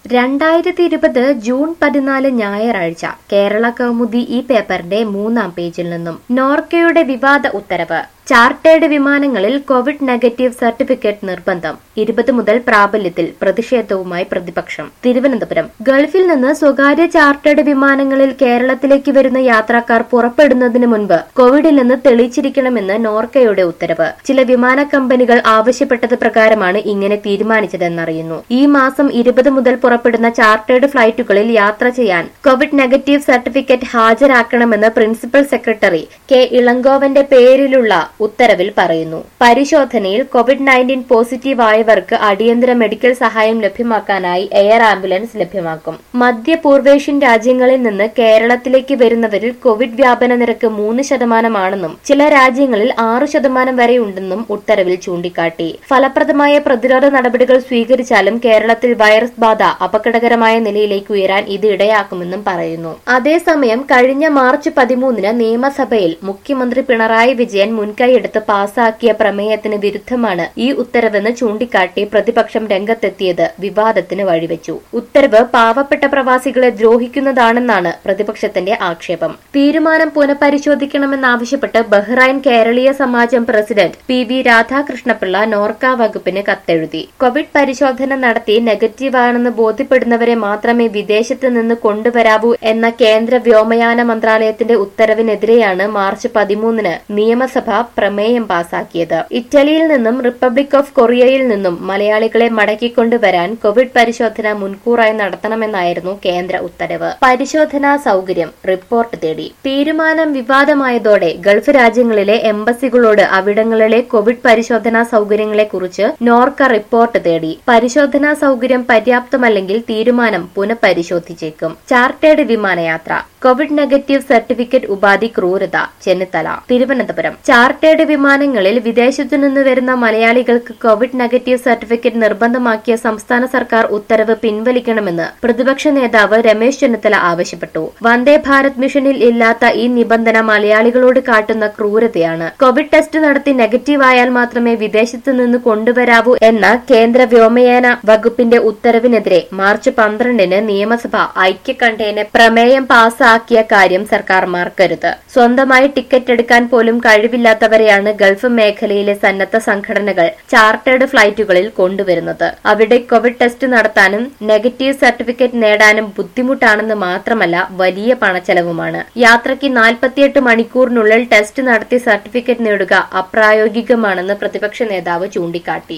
രണ്ടായിരത്തി ഇരുപത് ജൂൺ പതിനാല് ഞായറാഴ്ച കേരള കൗമുദി ഈ പേപ്പറിന്റെ മൂന്നാം പേജിൽ നിന്നും നോർക്കയുടെ വിവാദ ഉത്തരവ് ചാർട്ടേഡ് വിമാനങ്ങളിൽ കോവിഡ് നെഗറ്റീവ് സർട്ടിഫിക്കറ്റ് നിർബന്ധം ഇരുപത് മുതൽ പ്രാബല്യത്തിൽ പ്രതിഷേധവുമായി പ്രതിപക്ഷം തിരുവനന്തപുരം ഗൾഫിൽ നിന്ന് സ്വകാര്യ ചാർട്ടേഡ് വിമാനങ്ങളിൽ കേരളത്തിലേക്ക് വരുന്ന യാത്രക്കാർ പുറപ്പെടുന്നതിന് മുൻപ് കോവിഡിൽ നിന്ന് തെളിയിച്ചിരിക്കണമെന്ന് നോർക്കയുടെ ഉത്തരവ് ചില വിമാന കമ്പനികൾ ആവശ്യപ്പെട്ടത് പ്രകാരമാണ് ഇങ്ങനെ തീരുമാനിച്ചതെന്നറിയുന്നു ഈ മാസം ഇരുപത് മുതൽ പുറപ്പെടുന്ന ചാർട്ടേഡ് ഫ്ലൈറ്റുകളിൽ യാത്ര ചെയ്യാൻ കോവിഡ് നെഗറ്റീവ് സർട്ടിഫിക്കറ്റ് ഹാജരാക്കണമെന്ന് പ്രിൻസിപ്പൽ സെക്രട്ടറി കെ ഇളങ്കോവന്റെ പേരിലുള്ള ഉത്തരവിൽ പറയുന്നു പരിശോധനയിൽ കോവിഡ് നയൻറ്റീൻ പോസിറ്റീവ് ആയവർക്ക് അടിയന്തര മെഡിക്കൽ സഹായം ലഭ്യമാക്കാനായി എയർ ആംബുലൻസ് ലഭ്യമാക്കും മധ്യ പൂർവേഷ്യൻ രാജ്യങ്ങളിൽ നിന്ന് കേരളത്തിലേക്ക് വരുന്നവരിൽ കോവിഡ് വ്യാപന നിരക്ക് മൂന്ന് ശതമാനമാണെന്നും ചില രാജ്യങ്ങളിൽ ആറ് ശതമാനം വരെ ഉണ്ടെന്നും ഉത്തരവിൽ ചൂണ്ടിക്കാട്ടി ഫലപ്രദമായ പ്രതിരോധ നടപടികൾ സ്വീകരിച്ചാലും കേരളത്തിൽ വൈറസ് ബാധ അപകടകരമായ നിലയിലേക്ക് ഉയരാൻ ഇത് ഇടയാക്കുമെന്നും പറയുന്നു അതേസമയം കഴിഞ്ഞ മാർച്ച് പതിമൂന്നിന് നിയമസഭയിൽ മുഖ്യമന്ത്രി പിണറായി വിജയൻ മുൻകൈയെടുത്ത് പാസാക്കിയ പ്രമേയത്തിന് വിരുദ്ധമാണ് ഈ ഉത്തരവെന്ന് ചൂണ്ടിക്കാട്ടി പ്രതിപക്ഷം രംഗത്തെത്തിയത് വിവാദത്തിന് വഴിവെച്ചു ഉത്തരവ് പാവപ്പെട്ട പ്രവാസികളെ ദ്രോഹിക്കുന്നതാണെന്നാണ് പ്രതിപക്ഷത്തിന്റെ ആക്ഷേപം തീരുമാനം പുനഃപരിശോധിക്കണമെന്നാവശ്യപ്പെട്ട് ബഹ്റൈൻ കേരളീയ സമാജം president P V Radhakrishna Pillai Norka വകുപ്പിന് കത്തെഴുതി കോവിഡ് പരിശോധന നടത്തി നെഗറ്റീവാണെന്ന് ബോധ്യപ്പെടുന്നവരെ മാത്രമേ വിദേശത്ത് നിന്ന് കൊണ്ടുവരാവൂ എന്ന കേന്ദ്ര വ്യോമയാന മന്ത്രാലയത്തിന്റെ ഉത്തരവിനെതിരെയാണ് മാർച്ച് പതിമൂന്നിന് നിയമസഭ പ്രമേയം പാസാക്കിയത് ഇറ്റലിയിൽ നിന്നും റിപ്പബ്ലിക് ഓഫ് കൊറിയയിൽ നിന്നും മലയാളികളെ മടക്കിക്കൊണ്ടുവരാൻ കോവിഡ് പരിശോധന മുൻകൂറായി നടത്തണമെന്നായിരുന്നു കേന്ദ്ര ഉത്തരവ് പരിശോധനാ സൗകര്യം റിപ്പോർട്ട് തേടി തീരുമാനം വിവാദമായതോടെ ഗൾഫ് രാജ്യങ്ങളിലെ എംബസികളോട് അവിടങ്ങളിലെ കോവിഡ് പരിശോധനാ സൗകര്യങ്ങളെക്കുറിച്ച് നോർക്ക റിപ്പോർട്ട് തേടി പരിശോധനാ സൗകര്യം പര്യാപ്തമല്ലെങ്കിൽ തീരുമാനം പുനഃപരിശോധിച്ചേക്കും ചാർട്ടേഡ് വിമാനയാത്ര കോവിഡ് നെഗറ്റീവ് സർട്ടിഫിക്കറ്റ് ഉപാധി ക്രൂരത ചെന്നിത്തല തിരുവനന്തപുരം ചാർട്ടേഡ് വിമാനങ്ങളിൽ വിദേശത്തു നിന്ന് വരുന്ന മലയാളികൾക്ക് കോവിഡ് നെഗറ്റീവ് സർട്ടിഫിക്കറ്റ് നിർബന്ധമാക്കിയ സംസ്ഥാന സർക്കാർ ഉത്തരവ് പിൻവലിക്കണമെന്ന് പ്രതിപക്ഷ നേതാവ് രമേശ് ചെന്നിത്തല ആവശ്യപ്പെട്ടു വന്ദേ ഭാരത് മിഷനിൽ ഇല്ലാത്ത ഈ നിബന്ധന മലയാളികളോട് കാട്ടുന്ന ക്രൂരതയാണ് കോവിഡ് ടെസ്റ്റ് നടത്തി നെഗറ്റീവ് ആയാൽ മാത്രമേ വിദേശത്ത് നിന്ന് കൊണ്ടുവരാവൂ എന്ന കേന്ദ്ര വ്യോമയാന വകുപ്പിന്റെ ഉത്തരവിനെതിരെ മാർച്ച് പന്ത്രണ്ടിന് നിയമസഭ ഐക്യകണ്ഠേന പ്രമേയം പാസാക്കിയ കാര്യം സർക്കാർ മറക്കരുത് സ്വന്തമായി ടിക്കറ്റ് എടുക്കാൻ പോലും കഴിവില്ലാത്തവരെയാണ് ഗൾഫ് മേഖലയിലെ സന്നദ്ധ സംഘടനകൾ ചാർട്ടേഡ് ഫ്ലൈറ്റുകളിൽ കൊണ്ടുവരുന്നത് അവിടെ കോവിഡ് ടെസ്റ്റ് നടത്താനും നെഗറ്റീവ് സർട്ടിഫിക്കറ്റ് നേടാനും ബുദ്ധിമുട്ടാണെന്ന് മാത്രമല്ല വലിയ പണച്ചെലവുമാണ് യാത്രയ്ക്ക് നാൽപ്പത്തിയെട്ട് മണിക്കൂറിനുള്ളിൽ ടെസ്റ്റ് നടത്തി സർട്ടിഫിക്കറ്റ് നേടുക അപ്രായോഗികമാണെന്ന് പ്രതിപക്ഷ നേതാവ് ചൂണ്ടിക്കാട്ടി